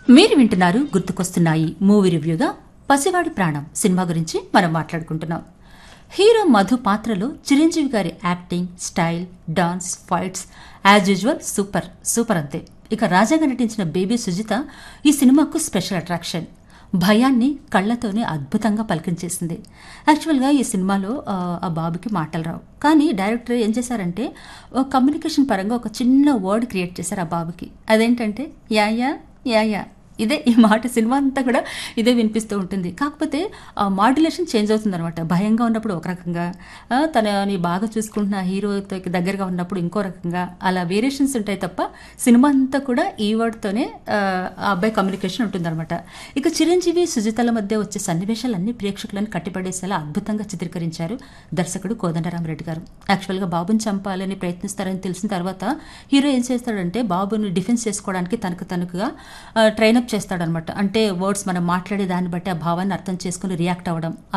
మీరు వింటున్నారు గుర్తుకొస్తున్నాయి మూవీ రివ్యూగా పసివాడి ప్రాణం సినిమా గురించి మనం మాట్లాడుకుంటున్నాం హీరో మధు పాత్రలో చిరంజీవి గారి acting style dance fights as usual super super అంతే ఇక రాజాగా నటించిన బేబీ సుజిత ఈ సినిమాకు స్పెషల్ అట్రాక్షన్ భయాన్ని కళ్ళతోనే అద్భుతంగా పలికించేసింది యాక్చువల్గా ఈ సినిమాలో ఆ, ఆ బాబుకి మాటలు రావు కానీ డైరెక్టర్ ఏం చేశారంటే ఒక కమ్యూనికేషన్ పరంగా ఒక చిన్న వర్డ్ క్రియేట్ చేశారు ఆ బాబుకి అదేంటంటే యా యా యా యా ఇదే ఈ మాట సినిమా అంతా కూడా ఇదే వినిపిస్తూ ఉంటుంది కాకపోతే ఆ మాడ్యులేషన్ చేంజ్ అవుతుంది అనమాట భయంగా ఉన్నప్పుడు ఒక రకంగా ఆ, తనని బాగా చూసుకుంటున్న హీరోతో దగ్గరగా ఉన్నప్పుడు ఇంకో రకంగా అలా వేరియేషన్స్ ఉంటాయి తప్ప సినిమా అంతా కూడా ఈ వర్డ్తోనే ఆ ఆ అబ్బాయి కమ్యూనికేషన్ ఉంటుందన్నమాట ఇక చిరంజీవి సుజితల మధ్య వచ్చే సన్నివేశాలన్నీ ప్రేక్షకులను కట్టిపడేసేలా అద్భుతంగా చిత్రీకరించారు దర్శకుడు కోదండరామరెడ్డి గారు యాక్చువల్గా బాబుని చంపాలని ప్రయత్నిస్తారని తెలిసిన తర్వాత హీరో ఏం చేస్తాడంటే బాబుని డిఫెన్స్ చేసుకోవడానికి తనకు తనకుగా ట్రైనప్ చేస్తాడనమాట అంటే వర్డ్స్ మనం మాట్లాడే దాన్ని బట్టి ఆ భావాన్ని అర్థం చేసుకుని రియాక్ట్ అవ్వడం